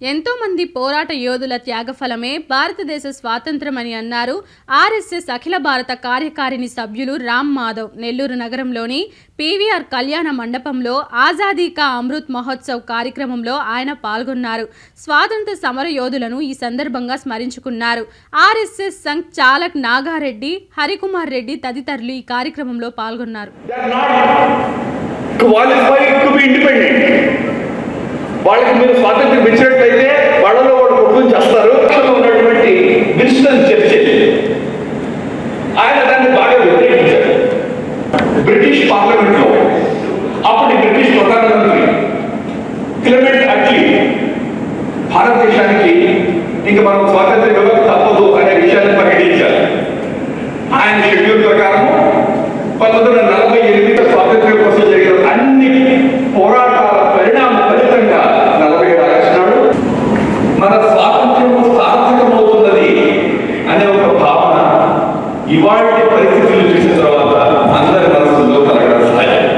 ఎంతో మంది పోరాట యోధుల త్యాగఫలమే భారతదేశ స్వాతంత్రమని అన్నారు ఆర్ఎస్ఎస్ అఖిల భారత కార్యకారిణి సభ్యులు రామ్ మాధవ్ నెల్లూరు నగరంలోని పీవీఆర్ కళ్యాణ మండపంలో ఆజాదీ కా అమృత్ మహోత్సవ్ కార్యక్రమంలో ఆయన పాల్గొన్నారు స్వాతంత్ర సమర యోధులను ఈ సందర్భంగా స్మరించుకున్నారు ఆర్ఎస్ఎస్ సంఘ్ చాలక్ నాగారెడ్డి హరికుమార్ రెడ్డి తదితరులు ఈ కార్యక్రమంలో పాల్గొన్నారు They are not qualified to be independent. వాళ్ళకి మీరు స్వాతంత్రం ఇచ్చినట్లయితే వాళ్ళలో వాడు కొట్టుకుని చేస్తారు పక్కన ఉన్నటువంటి విన్స్టన్ చర్చిల్ ఆయన దాన్ని బాగా వ్యతిరేకించారు బ్రిటిష్ పార్లమెంట్ లో అప్పటి బ్రిటిష్ ప్రధానమంత్రి క్లెమెంట్ అట్లీ భారతదేశానికి ఇంక మనం స్వాతంత్రం ఇవ్వక తప్పదు అనే విషయాన్ని ప్రకటించారు ఆయన షెడ్యూల్ ప్రకారం పంతొమ్మిది వందల నలభై ఎనిమిది స్వాతంత్ర్యం కోసం జరిగిన అన్ని పోరాటాల పరిణామ ఫలితంగా నలభై ఏడు ఆగస్టు నాడు మన స్వాతంత్ర్యం సార్థకమవుతున్నది అనే ఒక భావన ఇవాళ పరిస్థితులు చూసిన తర్వాత అందరి మనసుల్లో కలగడం సహజం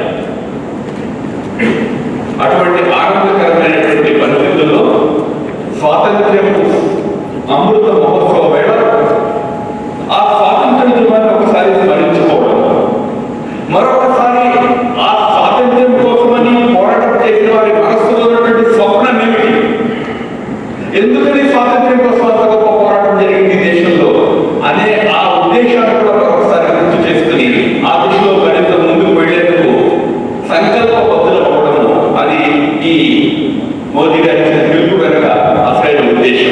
అటువంటి ఆనందకరమైనటువంటి పరిస్థితుల్లో స్వాతంత్ర్యం అమృత మహోత్సవ వేళ ఆ స్వాతంత్ర దినాన్ని ఒకసారి స్మరించుకోవడం మరొకసారి ఆ స్వాతంత్ర్యం కోసమని పోరాటం చేసిన వారి మనస్సులో ఉన్నటువంటి స్వప్నం ఏమిటి ఎందుకని స్వాతంత్ర్యం కోసం అంత గొప్ప పోరాటం జరిగింది ఈ దేశంలో అనే ఆ ఉద్దేశాన్ని కూడా మరొకసారి గుర్తు చేసుకుని ఆ దిశలో గణిత ముందుకు వెళ్లేందుకు సంకల్పబద్ధులు అవ్వడము అది ఈ మోదీ గారి పిలుపు కనుక అసలైన ఉద్దేశం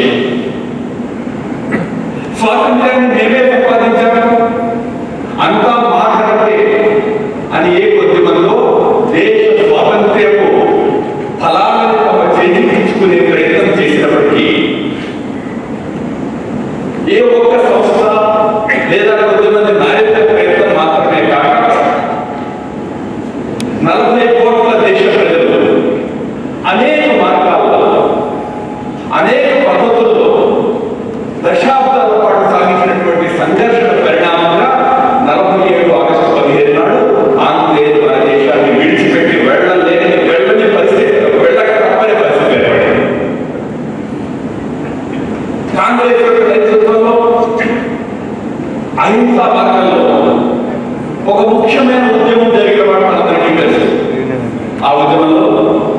స్వాతంత్ర్యాన్ని మేమే సంపాదించాము అంతా మా ఘనతే అని ఏ కొద్ది మందిలో దేశ స్వాతంత్ర్యపు ఫలాలను తమ చేజిక్కించుకునే ప్రయత్నం చేసినప్పటికీ ఏ ఒక్క సంస్థ లేదా కొద్ది మంది నాయకుల ప్రయత్నం మాత్రమే కాక నలభై కోట్ల దేశ ప్రజలు అనేక మార్గాల్లో అనేక పద్ధతుల్లో దశాబ్దాల పాటు సాగించినటువంటి సంఘర్షణ పరిణామంగా నలభై ఏడు ఆగస్టు పదిహేను నాడు ఆంగ్లేయులు మన దేశాన్ని విడిచిపెట్టి వెళ్ళలేని వెళ్ళని పరిస్థితి వెళ్ళక తప్పని పరిస్థితి ఏర్పడింది కాంగ్రెస్ యొక్క నేతృత్వంలో అహింసా మార్గంలో ఒక ముఖ్యమైన ఉద్యమం జరిగిన వాడు మనందరికీ తెలుసు ఆ ఉద్యమంలో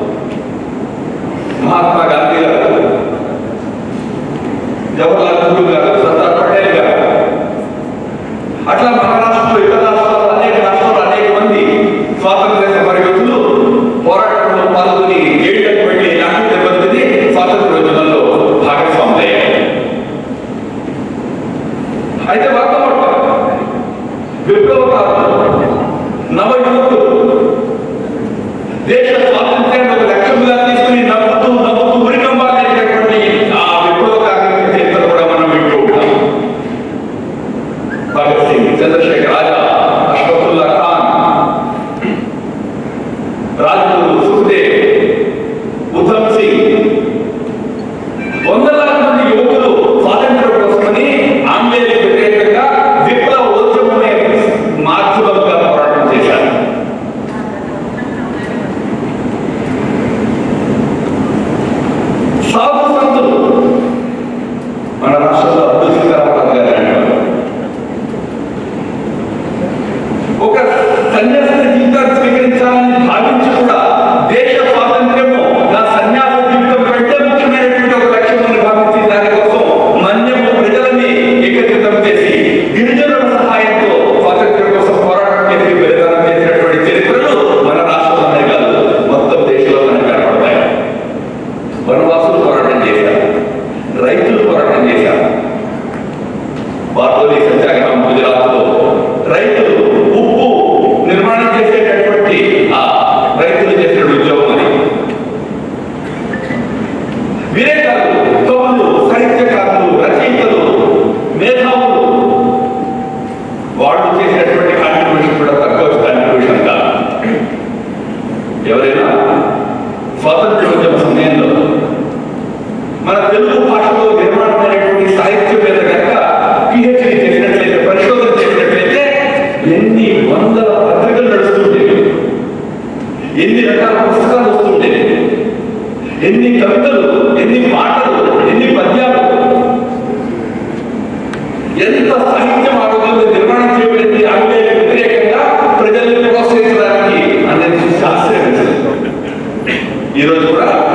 మహాత్మా గాంధీ గారు జవహర్లాల్ నెహ్రూ గారు సర్దార్ పటేల్ గారు అట్లా మన రాష్ట్రంలో ఇతర రాష్ట్రాల్లో అనేక రాష్ట్రాల్లో అనేక మంది స్వాతంత్ర్య సమరయోధులు పోరాటంలో పాల్గొని జైళ్ళకు వెళ్ళి లాంటి దెబ్బతిని స్వాతంత్ర యోజనలో భాగస్వాములయ్యారు అయితే వర్తమానం విప్లవకారులు నవ యువకులు దేశ స్వాతంత్ర్యాన్ని ఒక లక్ష్యంగా తీసుకుని నవ్వుతూ నవ్వుతూ ఉరికంబాలేటటువంటి ఆ విప్లవకారుల చరిత్ర కూడా మనం వింటూ ఉంటాం భగత్ సింగ్ చంద్రశేఖర్ రాజా అష్ఫతుల్లా ఖాన్ రాజ్గురు సుఖదేవ్ ఉధమ్ సింగ్ వందలాది మంది యువకులు స్వాతంత్ర్యం కోసమని ఆంగ్లేయులకు వ్యతిరేకంగా విప్లవ ఉద్యమమే మాధ్యమంగా పోరాటం చేశారు సాధు సంతులు మన రాష్ట్రంలో అబ్దుల్ సీతారామరాజు గారు అంటారు ఒక సన్యాస జీవితాన్ని స్వీకరించాలని భావించి కూడా దేశ స్వాతంత్ర్యము నా సన్యాస జీవితం కంటే ముఖ్యమైనటువంటి ఒక లక్ష్యం అని భావించి దానికోసం మన్యము ప్రజలని ఏకీకృతం చేసి గిరిజనుల సహాయంతో స్వాతంత్ర్యం కోసం పోరాటం చేసి బలిదానం చేసినటువంటి చరిత్రలు మన రాష్ట్రంలోనే కాదు మొత్తం దేశంలో మనకు కనపడతాయి వనవాసులు పోరాటం చేశారు రైతులు పోరాటం చేశారు బార్దోలి సత్యాగ్రహం గుజరాత్లో రైతులు ఉప్పు నిర్మాణం చేసేటటువంటి ఆ రైతులు చేసిన ఉద్యోగం అది వీరే కాదు కవులు సాహిత్యకారులు రచయితలు మేధావులు వాళ్ళు చేసినటువంటి కాంట్రిబ్యూషన్ కూడా తక్కువ కాంట్రిబ్యూషన్ కాదు ఎవరైనా స్వాతంత్ర్యోద్యమ సమయంలో మన తెలుగు భాషలో నిర్మాణమైనటువంటి సాహిత్యం మీద కనుక పిహెచ్డి చేసినట్లయితే పరిశోధన చేసినట్లయితే ఎన్ని వందల పత్రికలు నడుస్తుండేవి ఎన్ని రకాల పుస్తకాలు వస్తుండేవి ఎన్ని కవితలు ఎన్ని పాటలు ఎన్ని పద్యాలు ఎంత సాహిత్యం ఆ రోజుల్లో నిర్మాణం చేయబడింది ఆంగ్లేయ వ్యతిరేకంగా ప్రజల్ని ప్రోత్సహించడానికి అనేది శాస్త్రీయ విషయం. ఈ రోజు కూడా